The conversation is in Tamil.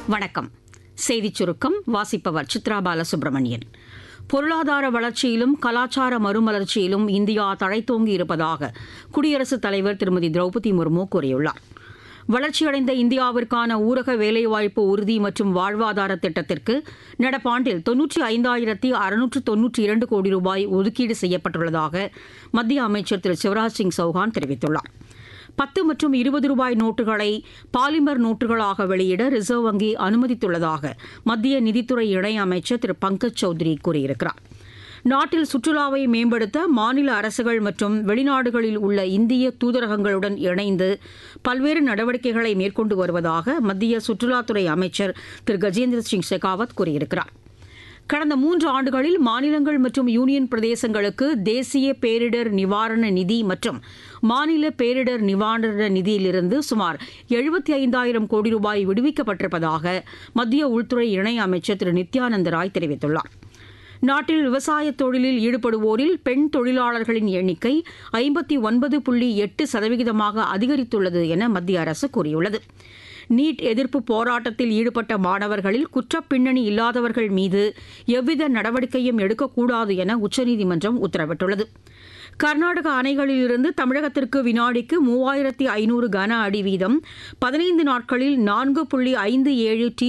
வணக்கம் செய்திச் சுருக்கம் வாசிப்பவர் சித்ரா பாலசுப்ரமணியன் பொருளாதார வளர்ச்சியிலும் கலாச்சார மறுமலர்ச்சியிலும் இந்தியா தழைத்தோங்கி இருப்பதாக குடியரசுத் தலைவர் திருமதி திரௌபதி முர்மு கூறியுள்ளார் வளர்ச்சியடைந்த இந்தியாவிற்கான ஊரக வேலைவாய்ப்பு உறுதி மற்றும் வாழ்வாதார திட்டத்திற்கு நடப்பாண்டில் தொன்னூற்றி ஐந்தாயிரத்தி அறுநூற்று தொன்னூற்றி இரண்டு கோடி ரூபாய் ஒதுக்கீடு செய்யப்பட்டுள்ளதாக மத்திய அமைச்சர் திரு சிவராஜ் சிங் சௌஹான் தெரிவித்துள்ளார் பத்து மற்றும் இருபது ரூபாய் நோட்டுகளை பாலிமர் நோட்டுகளாக வெளியிட ரிசர்வ் வங்கி அனுமதித்துள்ளதாக மத்திய நிதித்துறை இணையமைச்சர் திரு பங்கஜ் சௌத்ரி கூறியிருக்கிறார் நாட்டில் சுற்றுலாவை மேம்படுத்த மாநில அரசுகள் மற்றும் வெளிநாடுகளில் உள்ள இந்திய தூதரகங்களுடன் இணைந்து பல்வேறு நடவடிக்கைகளை மேற்கொண்டு வருவதாக மத்திய சுற்றுலாத்துறை அமைச்சர் திரு கஜேந்திர சிங் ஷெகாவத் கூறியிருக்கிறார் கடந்த மூன்று ஆண்டுகளில் மாநிலங்கள் மற்றும் யூனியன் பிரதேசங்களுக்கு தேசிய பேரிடர் நிவாரண நிதி மற்றும் மாநில பேரிடர் நிவாரண நிதியிலிருந்து சுமார் எழுபத்தி ஐந்தாயிரம் கோடி ரூபாய் விடுவிக்கப்பட்டிருப்பதாக மத்திய உள்துறை இணை அமைச்சர் திரு நித்யானந்த ராய் தெரிவித்துள்ளார் நாட்டில் விவசாய தொழிலில் ஈடுபடுவோரில் பெண் தொழிலாளர்களின் எண்ணிக்கை ஐம்பத்தி ஒன்பது புள்ளி எட்டு சதவிகிதமாக அதிகரித்துள்ளது என மத்திய அரசு கூறியுள்ளது நீட் எதிர்ப்பு போராட்டத்தில் ஈடுபட்ட மாணவர்களில் குற்றப் பின்னணி இல்லாதவர்கள் மீது எவ்வித நடவடிக்கையும் எடுக்கக்கூடாது என உச்சநீதிமன்றம் உத்தரவிட்டுள்ளது கர்நாடக அணைகளிலிருந்து தமிழகத்திற்கு வினாடிக்கு மூவாயிரத்தி ஐநூறு கன அடி வீதம் பதினைந்து நாட்களில் நான்கு புள்ளி ஐந்து ஏழு டி